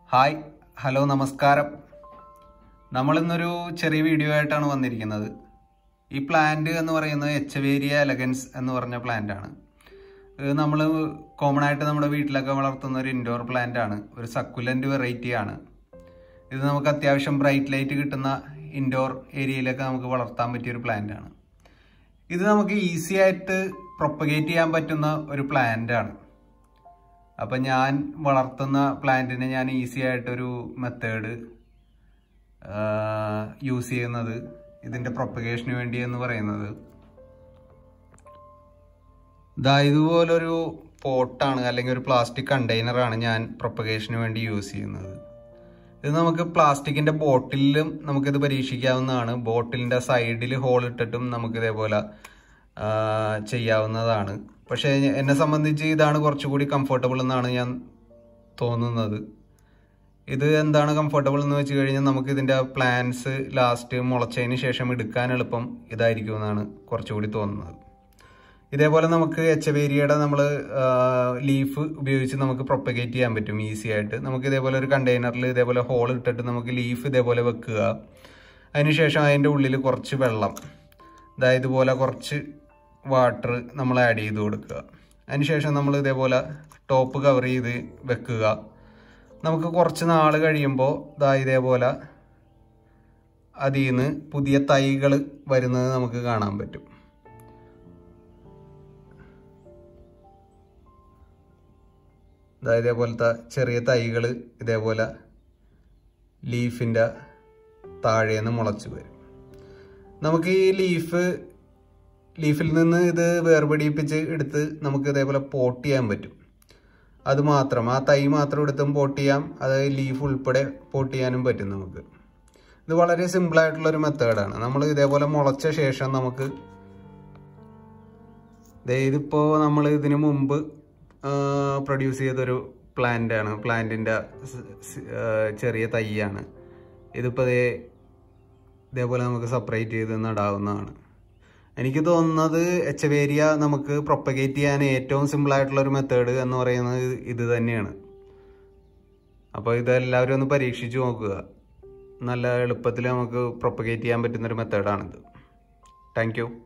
hi hello നമസ്കാരം നമ്മളിന്നൊരു ചെറിയ video ആയിട്ടാണ് വന്നിരിക്കുന്നത് ഈ പ്ലാന്റ് എന്ന് പറയുന്നത് എച്ചവേരിയ എലഗൻസ് എന്ന് പറഞ്ഞ പ്ലാന്റ് ആണ് ഇത് നമ്മൾ കോമൺ ആയിട്ട് നമ്മുടെ വീട്ടിലൊക്കെ വളർത്തുന്ന ഒരു ഇൻഡോർ പ്ലാന്റ് ആണ് ഒരു സക്കുലന്റ് വെറൈറ്റി ആണ് ഇത് നമുക്ക് അത്യാവശ്യം ബ്രൈറ്റ് ലൈറ്റ് കിട്ടുന്ന ഇൻഡോർ ഏരിയയിലൊക്കെ നമുക്ക് വളർത്താൻ പറ്റിയ ഒരു പ്ലാന്റ് ആണ് ഇത് നമുക്ക് ഈസി ആയിട്ട് പ്രൊപ്പഗേറ്റ് ചെയ്യാൻ പറ്റുന്ന ഒരു പ്ലാന്റ് ആണ് അപ്പം ഞാൻ വളർത്തുന്ന പ്ലാന്റിനെ ഞാൻ ഈസി ആയിട്ടൊരു മെത്തേഡ് യൂസ് ചെയ്യുന്നത് ഇതിൻ്റെ പ്രൊപ്പഗേഷന് വേണ്ടി എന്ന് പറയുന്നത് ഇതാ ഇതുപോലൊരു പോട്ടാണ് അല്ലെങ്കിൽ ഒരു പ്ലാസ്റ്റിക് കണ്ടെയ്നറാണ് ഞാൻ പ്രൊപ്പഗേഷന് വേണ്ടി യൂസ് ചെയ്യുന്നത് ഇത് നമുക്ക് പ്ലാസ്റ്റിക്കിന്റെ ബോട്ടിലും നമുക്കിത് പരീക്ഷിക്കാവുന്നതാണ് ബോട്ടിലിന്റെ സൈഡിൽ ഹോൾ ഇട്ടിട്ടും നമുക്ക് ഇതേപോലെ ആ, ചെയ്യാവുന്നതാണ് പക്ഷേ എന്നെ സംബന്ധിച്ച് ഇതാണ് കുറച്ചുകൂടി കംഫർട്ടബിൾ എന്നാണ് ഞാൻ തോന്നുന്നത് ഇത് എന്താണ് കംഫർട്ടബിൾ എന്ന് വെച്ച് കഴിഞ്ഞാൽ നമുക്ക് ഇതിന്റെ പ്ലാൻസ് ലാസ്റ്റ് മുളച്ചതിന് ശേഷം എടുക്കാൻ എളുപ്പം ഇതായിരിക്കും എന്നാണ് കുറച്ചുകൂടി തോന്നുന്നത് ഇതേപോലെ നമുക്ക് എച്ചവേരിയയുടെ നമ്മൾ ലീഫ് ഉപയോഗിച്ച് നമുക്ക് പ്രൊപ്പഗേറ്റ് ചെയ്യാൻ പറ്റും ഈസി ആയിട്ട് നമുക്ക് ഇതേപോലെ ഒരു കണ്ടെയ്നറിൽ ഇതേപോലെ ഹോൾ ഇട്ടിട്ട് നമുക്ക് ലീഫ് ഇതേപോലെ വെക്കുക അതിനുശേഷം അതിൻ്റെ ഉള്ളിൽ കുറച്ച് വെള്ളം അതായത് ഇതുപോലെ കുറച്ച് വാട്ടർ നമ്മൾ ആഡ് ചെയ്ത് കൊടുക്കുക അതിനുശേഷം നമ്മൾ ഇതേപോലെ ടോപ്പ് കവർ ചെയ്ത് വെക്കുക നമുക്ക് കുറച്ച് നാൾ കഴിയുമ്പോൾ ഇതാ ഇതേപോലെ അതിൽ നിന്ന് പുതിയ തൈകൾ വരുന്നത് നമുക്ക് കാണാൻ പറ്റും ഇതാ ഇതേപോലത്തെ ചെറിയ തൈകൾ ഇതേപോലെ ലീഫിൻ്റെ താഴേന്ന് മുളച്ച് വരും നമുക്ക് ഈ ലീഫ് ലീഫിൽ നിന്ന് ഇത് വേർപിടിപ്പിച്ച് എടുത്ത് നമുക്ക് ഇതേപോലെ പോട്ട് ചെയ്യാൻ പറ്റും അത് മാത്രം ആ തൈ മാത്രം എടുത്തും പോട്ട് ചെയ്യാം അത് ലീഫ് ഉൾപ്പെടെ പോട്ട് ചെയ്യാനും പറ്റും നമുക്ക് ഇത് വളരെ സിമ്പിൾ ആയിട്ടുള്ള ഒരു മെത്തേഡാണ് നമ്മൾ ഇതേപോലെ മുളച്ച ശേഷം നമുക്ക് ദേ ഇതിപ്പോ നമ്മൾ ഇതിനു മുമ്പ് പ്രൊഡ്യൂസ് ചെയ്തൊരു പ്ലാന്റ് ആണ് പ്ലാന്റിന്റെ ചെറിയ തൈയാണ് ഇതിപ്പോ ദേ ഇതേപോലെ നമുക്ക് സെപ്പറേറ്റ് ചെയ്ത് നടാവുന്നതാണ് എനിക്ക് തോന്നുന്നത് എച്ചവേരിയ നമുക്ക് പ്രൊപ്പഗേറ്റ് ചെയ്യാൻ ഏറ്റവും സിമ്പിൾ ആയിട്ടുള്ള ഒരു മെത്തേഡ് എന്ന് പറയുന്നത് ഇത് തന്നെയാണ് അപ്പോൾ ഇതെല്ലാവരും ഒന്ന് പരീക്ഷിച്ച് നോക്കുക നല്ല എളുപ്പത്തിൽ നമുക്ക് പ്രൊപ്പഗേറ്റ് ചെയ്യാൻ പറ്റുന്ന ഒരു മെത്തേഡാണിത് താങ്ക് യു